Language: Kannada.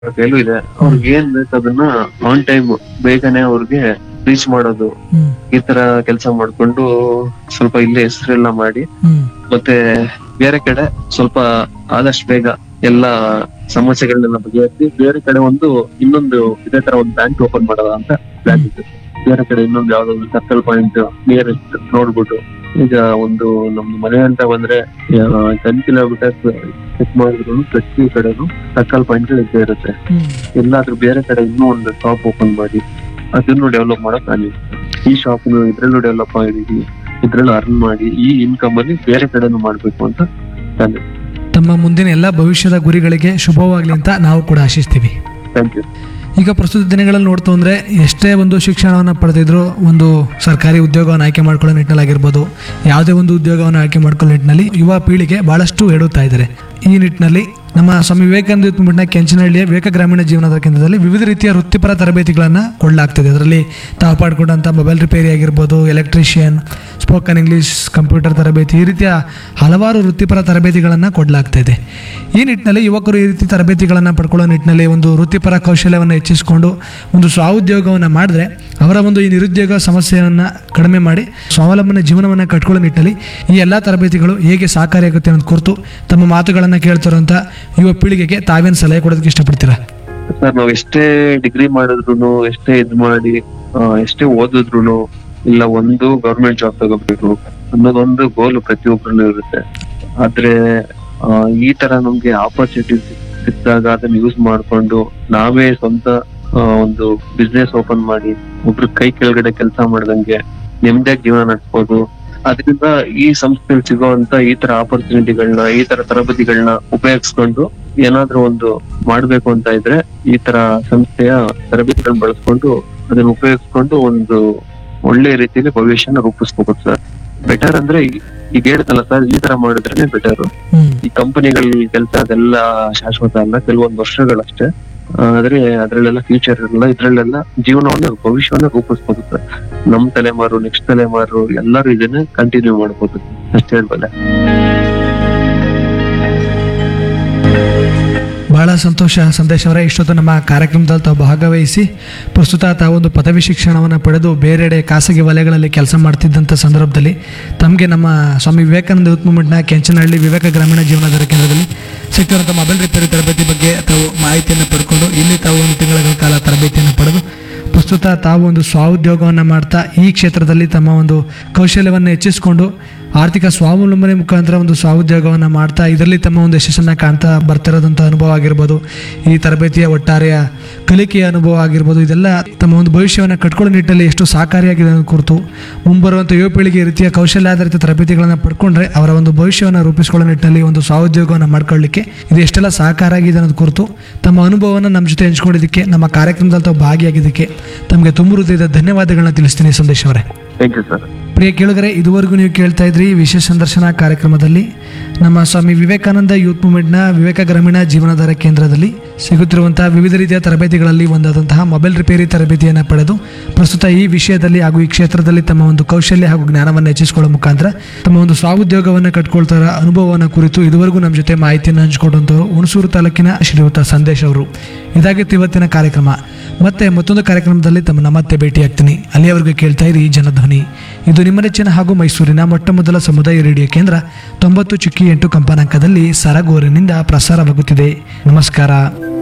ಕೈಲೂ ಇದೆ ಅವ್ರಿಗೆ ಏನ್ ಬೇಕು ಅದನ್ನ ಆನ್ ಟೈಮ್ ಬೇಗನೆ ಅವ್ರಿಗೆ ರೀಚ್ ಮಾಡೋದು ಹ್ಮ್ ಈ ತರ ಕೆಲಸ ಮಾಡ್ಕೊಂಡು ಸ್ವಲ್ಪ ಇಲ್ಲೇ ಹೆಸರೆಲ್ಲ ಮಾಡಿ ಹ್ಮ್ ಮತ್ತೆ ಬೇರೆ ಕಡೆ ಸ್ವಲ್ಪ ಆದಷ್ಟು ಬೇಗ ಎಲ್ಲ ಸಮಸ್ಯೆಗಳನ್ನೆಲ್ಲ ಬಗೆಹರಿಸಿ ಬೇರೆ ಕಡೆ ಒಂದು ಇನ್ನೊಂದು ಇದೇ ತರ ಒಂದು ಬ್ಯಾಂಕ್ ಓಪನ್ ಮಾಡೋದ ಅಂತ ಪ್ಲಾನ್ ಇತ್ತು ಬೇರೆ ಕಡೆ ಇನ್ನೊಂದು ಯಾವ್ದೊಂದು ಸರ್ಕಲ್ ಪಾಯಿಂಟ್ ನಿಯರೆಸ್ಟ್ ನೋಡ್ಬಿಟ್ಟು ಈಗ ಒಂದು ನಮ್ದು ಮನೆ ಅಂತ ಬಂದ್ರೆ ಟೆನ್ ಕಿಲೋಮೀಟರ್ಸ್ ಚೆಕ್ ಮಾಡಿದ್ರು ಪ್ರತಿ ಕಡೆನು ಸರ್ಕಲ್ ಪಾಯಿಂಟ್ ಇದ್ದೇ ಇರುತ್ತೆ ಹ್ಮ್ ಎಲ್ಲಾದ್ರೂ ಬೇರೆ ಕಡೆ ಇನ್ನೂ ಒಂದು ಶಾಪ್ ಓಪನ್ ಮಾಡಿ ಅದನ್ನು ಡೆವಲಪ್ ಮಾಡಕ್ ನಾನು ಈ ಶಾಪ್ ಇದ್ರಲ್ಲೂ ಡೆವಲಪ್ ಮಾಡಿದೀವಿ ಇದ್ರಲ್ಲೂ ಅರ್ನ್ ಮಾಡಿ ಈ ಇನ್ಕಮ್ ಅಲ್ಲಿ ಬೇರೆ ಕಡೆನೂ ಮಾಡ್ಬೇಕು ಅಂತ ಪ್ಲಾನ್ ತಮ್ಮ ಮುಂದಿನ ಎಲ್ಲ ಭವಿಷ್ಯದ ಗುರಿಗಳಿಗೆ ಶುಭವಾಗಲಿ ಅಂತ ನಾವು ಕೂಡ ಆಶಿಸ್ತೀವಿ ಥ್ಯಾಂಕ್ ಯು ಈಗ ಪ್ರಸ್ತುತ ದಿನಗಳಲ್ಲಿ ನೋಡ್ತು ಅಂದರೆ ಎಷ್ಟೇ ಒಂದು ಶಿಕ್ಷಣವನ್ನು ಪಡೆದಿದ್ರು ಒಂದು ಸರ್ಕಾರಿ ಉದ್ಯೋಗವನ್ನು ಆಯ್ಕೆ ಮಾಡ್ಕೊಳ್ಳೋ ನಿಟ್ಟಿನಲ್ಲಿ ಆಗಿರ್ಬೋದು ಯಾವುದೇ ಒಂದು ಉದ್ಯೋಗವನ್ನು ಆಯ್ಕೆ ಮಾಡ್ಕೊಳ್ಳೋ ನಿಟ್ಟಿನಲ್ಲಿ ಯುವ ಪೀಳಿಗೆ ಭಾಳಷ್ಟು ಹೇಳುತ್ತಾ ಇದ್ದಾರೆ ಈ ನಿಟ್ಟಿನಲ್ಲಿ ನಮ್ಮ ಸ್ವಾಮಿ ವಿವೇಕಾನಂದ ಯೂತ್ ಮೂವ್ಮೆಂಟ್ನ ಕೆಂಚನಹಳ್ಳಿಯ ವಿವೇಕ ಗ್ರಾಮೀಣ ಜೀವನದ ಕೇಂದ್ರದಲ್ಲಿ ವಿವಿಧ ರೀತಿಯ ವೃತ್ತಿಪರ ತರಬೇತಿಗಳನ್ನು ಕೊಡಲಾಗ್ತಿದೆ ಅದರಲ್ಲಿ ತಾವು ಪಡ್ಕೊಂಡಂಥ ಮೊಬೈಲ್ ರಿಪೇರಿ ಆಗಿರ್ಬೋದು ಎಲೆಕ್ಟ್ರಿಷಿಯನ್ ಸ್ಪೋಕನ್ ಇಂಗ್ಲೀಷ್ ಕಂಪ್ಯೂಟರ್ ತರಬೇತಿ ಈ ರೀತಿಯ ಹಲವಾರು ವೃತ್ತಿಪರ ತರಬೇತಿಗಳನ್ನು ಕೊಡಲಾಗ್ತಾ ಇದೆ ಈ ನಿಟ್ಟಿನಲ್ಲಿ ಯುವಕರು ಈ ರೀತಿ ತರಬೇತಿಗಳನ್ನು ಪಡ್ಕೊಳ್ಳೋ ನಿಟ್ಟಿನಲ್ಲಿ ಒಂದು ವೃತ್ತಿಪರ ಕೌಶಲ್ಯವನ್ನು ಹೆಚ್ಚಿಸಿಕೊಂಡು ಒಂದು ಸ್ವಾಉದ್ಯೋಗವನ್ನು ಮಾಡಿದ್ರೆ ಅವರ ಒಂದು ಈ ನಿರುದ್ಯೋಗ ಸಮಸ್ಯೆಯನ್ನು ಕಡಿಮೆ ಮಾಡಿ ಸ್ವಾವಲಂಬನೆ ಜೀವನವನ್ನು ಕಟ್ಕೊಳ್ಳೋ ನಿಟ್ಟಿನಲ್ಲಿ ಈ ಎಲ್ಲ ತರಬೇತಿಗಳು ಹೇಗೆ ಸಹಕಾರಿಯಾಗುತ್ತೆ ಅನ್ನೋದು ಕುರಿತು ತಮ್ಮ ಮಾತುಗಳನ್ನು ಕೇಳ್ತಿರೋಂಥ ಯುವ ಪೀಳಿಗೆಗೆ ತಾವೇನು ಸಲಹೆ ಕೊಡೋದಕ್ಕೆ ಇಷ್ಟಪಡ್ತೀರಾ ಸರ್ ನಾವ್ ಎಷ್ಟೇ ಡಿಗ್ರಿ ಮಾಡಿದ್ರು ಎಷ್ಟೇ ಇದ್ ಮಾಡಿ ಆ, ಎಷ್ಟೇ ಓದಿದ್ರು ಇಲ್ಲ ಒಂದು ಗೌರ್ಮೆಂಟ್ ಜಾಬ್ ತಗೋಬೇಕು ಅನ್ನೋದೊಂದು ಗೋಲ್ ಪ್ರತಿಯೊಬ್ಬರಲ್ಲೂ ಇರುತ್ತೆ ಆದ್ರೆ ಆ, ಈ ತರ ನಮ್ಗೆ ಆಪರ್ಚುನಿಟಿ ಸಿಕ್ಕಿದಾಗ ಅದನ್ನ ಯೂಸ್ ಮಾಡ್ಕೊಂಡು ನಾವೇ ಸ್ವಂತ ಆ, ಒಂದು ಬಿಸ್ನೆಸ್ ಓಪನ್ ಮಾಡಿ ಒಬ್ರು ಕೈ ಕೆಳಗಡೆ ಕೆಲಸ ಮಾಡ್ದಂಗೆ ನೆಮ್ಮದಿಯಾಗಿ ಜೀವನ ನಡೆಸ್ಬೋದು ಅದರಿಂದ ಈ ಸಂಸ್ಥೆಯಲ್ಲಿ ಸಿಗುವಂತ ಈ ತರ ಆಪರ್ಚುನಿಟಿಗಳನ್ನ ಈ ತರ ತರಬೇತಿಗಳನ್ನ ಉಪಯೋಗಿಸ್ಕೊಂಡು ಏನಾದ್ರೂ ಒಂದು ಮಾಡ್ಬೇಕು ಅಂತ ಇದ್ರೆ ಈ ತರ ಸಂಸ್ಥೆಯ ತರಬೇತಿಗಳನ್ನ ಬಳಸ್ಕೊಂಡು ಅದನ್ನ ಉಪಯೋಗಿಸ್ಕೊಂಡು ಒಂದು ಒಳ್ಳೆ ರೀತಿಯಲ್ಲಿ ಭವಿಷ್ಯನ ರೂಪಿಸ್ಕೋಬಹುದು ಸರ್ ಬೆಟರ್ ಅಂದ್ರೆ ಈ- ಈಗ ಹೇಳ್ತಲ್ಲ ಸರ್ ಈ ತರ ಮಾಡಿದ್ರೇನೆ ಬೆಟರ್ ಹ್ಮ್ ಈ ಕಂಪನಿಗಳ ಕೆಲಸ ಅದೆಲ್ಲ ಶಾಶ್ವತ ಅಲ್ಲ ಕೆಲವೊಂದು ವರ್ಷಗಳಷ್ಟೇ ಆ, ಆದ್ರೆ ಅದ್ರಲ್ಲೆಲ್ಲ ಫ್ಯೂಚರ್ ಇರಲ್ಲ ಇದ್ರಲ್ಲೆಲ್ಲ ಜೀವನವನ್ನ ಭವಿಷ್ಯವನ್ನ ರೂಪಿಸ್ಬೋದು ಸರ್ ನಮ್ ತಲೆಮಾರು ನೆಕ್ಸ್ಟ್ ತಲೆಮಾರು ಎಲ್ಲರೂ ಇದನ್ನ ಕಂಟಿನ್ಯೂ ಮಾಡ್ಬೋದು ಅಷ್ಟೇ ಹೇಳ್ಬಲ್ಲೆ ಬಹಳ ಸಂತೋಷ ಸಂದೇಶ್ ಅವರೇ ಇಷ್ಟೊತ್ತು ನಮ್ಮ ಕಾರ್ಯಕ್ರಮದಲ್ಲಿ ತಾವು ಭಾಗವಹಿಸಿ ಪ್ರಸ್ತುತ ತಾವೊಂದು ಪದವಿ ಶಿಕ್ಷಣವನ್ನು ಪಡೆದು ಬೇರೆಡೆ ಖಾಸಗಿ ವಲಯಗಳಲ್ಲಿ ಕೆಲಸ ಮಾಡ್ತಿದ್ದಂಥ ಸಂದರ್ಭದಲ್ಲಿ ತಮಗೆ ನಮ್ಮ ಸ್ವಾಮಿ ವಿವೇಕಾನಂದ ಯೂತ್ ಮೂವ್ಮೆಂಟ್ನ ಕೆಂಚನಹಳ್ಳಿ ವಿವೇಕ ಗ್ರಾಮೀಣ ಜೀವನಾಧಾರ ಕೇಂದ್ರದಲ್ಲಿ ಸಿಗ್ತಿರುವಂಥ ಮೊಬೈಲ್ ರಿಪೇರಿ ತರಬೇತಿ ಬಗ್ಗೆ ತಾವು ಮಾಹಿತಿಯನ್ನು ಪಡ್ಕೊಂಡು ಇಲ್ಲಿ ತಾವು ಒಂದು ತಿಂಗಳ ಕಾಲ ತರಬೇತಿಯನ್ನು ಪಡೆದು ಪ್ರಸ್ತುತ ತಾವು ಒಂದು ಸ್ವಾಉದ್ಯೋಗವನ್ನು ಮಾಡ್ತಾ ಈ ಕ್ಷೇತ್ರದಲ್ಲಿ ತಮ್ಮ ಒಂದು ಕೌಶಲ್ಯವನ್ನು ಹೆಚ್ಚಿಸಿಕೊಂಡು ಆರ್ಥಿಕ ಸ್ವಾವಲಂಬನೆ ಮುಖಾಂತರ ಒಂದು ಸ್ವಾಉದ್ಯೋಗವನ್ನು ಮಾಡ್ತಾ ಇದರಲ್ಲಿ ತಮ್ಮ ಒಂದು ಯಶಸ್ಸನ್ನು ಕಾಣ್ತಾ ಬರ್ತಿರೋದಂಥ ಅನುಭವ ಆಗಿರ್ಬೋದು ಈ ತರಬೇತಿಯ ಒಟ್ಟಾರೆಯ ಕಲಿಕೆಯ ಅನುಭವ ಆಗಿರ್ಬೋದು ಇದೆಲ್ಲ ತಮ್ಮ ಒಂದು ಭವಿಷ್ಯವನ್ನು ಕಟ್ಕೊಳ್ಳೋ ನಿಟ್ಟಿನಲ್ಲಿ ಎಷ್ಟು ಸಹಕಾರಿಯಾಗಿದೆ ಅನ್ನೋದು ಕುರಿತು ಮುಂಬರುವಂಥ ಯುವ ಪೀಳಿಗೆ ಈ ರೀತಿಯ ಕೌಶಲ್ಯಾಧಾರಿತ ತರಬೇತಿಗಳನ್ನು ಪಡ್ಕೊಂಡ್ರೆ ಅವರ ಒಂದು ಭವಿಷ್ಯವನ್ನು ರೂಪಿಸ್ಕೊಳ್ಳೋ ನಿಟ್ಟಿನಲ್ಲಿ ಒಂದು ಸ್ವಾಉದ್ಯೋಗವನ್ನು ಮಾಡ್ಕೊಳ್ಳಿಕ್ಕೆ ಇದು ಎಷ್ಟೆಲ್ಲ ಸಹಕಾರ ಆಗಿದೆ ಅನ್ನೋದು ಕುರಿತು ತಮ್ಮ ಅನುಭವವನ್ನು ನಮ್ಮ ಜೊತೆ ಹಂಚ್ಕೊಂಡಿದ್ದಕ್ಕೆ ನಮ್ಮ ಕಾರ್ಯಕ್ರಮದಲ್ಲಿ ತಾವು ಭಾಗಿಯಾಗಿದ್ದಕ್ಕೆ ತಮಗೆ ತುಂಬ ಹೃದಯದ ಧನ್ಯವಾದಗಳನ್ನ ತಿಳಿಸ್ತೀನಿ ಸಂದೇಶ್ ಅವರೇ ಥ್ಯಾಂಕ್ ಯು ಸರ್ ಪ್ರಿಯ ಕೇಳುಗರೆ ಇದುವರೆಗೂ ನೀವು ಕೇಳ್ತಾ ಇದ್ರಿ ವಿಶೇಷ ಸಂದರ್ಶನ ಕಾರ್ಯಕ್ರಮದಲ್ಲಿ ನಮ್ಮ ಸ್ವಾಮಿ ವಿವೇಕಾನಂದ ಯೂತ್ ಮೂವ್ಮೆಂಟ್ನ ವಿವೇಕ ಗ್ರಾಮೀಣ ಜೀವನಾಧಾರ ಕೇಂದ್ರದಲ್ಲಿ ಸಿಗುತ್ತಿರುವಂತಹ ವಿವಿಧ ರೀತಿಯ ತರಬೇತಿಗಳಲ್ಲಿ ಒಂದಾದಂತಹ ಮೊಬೈಲ್ ರಿಪೇರಿ ತರಬೇತಿಯನ್ನು ಪಡೆದು ಪ್ರಸ್ತುತ ಈ ವಿಷಯದಲ್ಲಿ ಹಾಗೂ ಈ ಕ್ಷೇತ್ರದಲ್ಲಿ ತಮ್ಮ ಒಂದು ಕೌಶಲ್ಯ ಹಾಗೂ ಜ್ಞಾನವನ್ನು ಹೆಚ್ಚಿಸಿಕೊಳ್ಳೋ ಮುಖಾಂತರ ತಮ್ಮ ಒಂದು ಸ್ವಾಉದ್ಯೋಗವನ್ನು ಕಟ್ಕೊಳ್ತಾರ ಅನುಭವವನ್ನು ಕುರಿತು ಇದುವರೆಗೂ ನಮ್ಮ ಜೊತೆ ಮಾಹಿತಿಯನ್ನು ಹಂಚಿಕೊಂಡಂಥವ್ರು ಹುಣಸೂರು ತಾಲೂಕಿನ ಶ್ರೀಯುತ ಸಂದೇಶ್ ಅವರು ಇದಾಗಿತ್ತು ಇವತ್ತಿನ ಕಾರ್ಯಕ್ರಮ ಮತ್ತೆ ಮತ್ತೊಂದು ಕಾರ್ಯಕ್ರಮದಲ್ಲಿ ತಮ್ಮನ್ನ ಮತ್ತೆ ಭೇಟಿಯಾಗ್ತೀನಿ ಅಲ್ಲಿಯವರೆಗೂ ಕೇಳ್ತಾ ಇರಿ ಜನಧ್ವನಿ ಇದು ನಿಮ್ಮ ನೆಚ್ಚಿನ ಹಾಗೂ ಮೈಸೂರಿನ ಮೊಟ್ಟ ಮೊದಲ ಸಮುದಾಯ ರೇಡಿಯೋ ಕೇಂದ್ರ ತೊಂಬತ್ತು ಚುಕ್ಕಿ ಎಂಟು ಕಂಪನಾಂಕದಲ್ಲಿ ಸರಗೂರಿನಿಂದ ಪ್ರಸಾರವಾಗುತ್ತಿದೆ ನಮಸ್ಕಾರ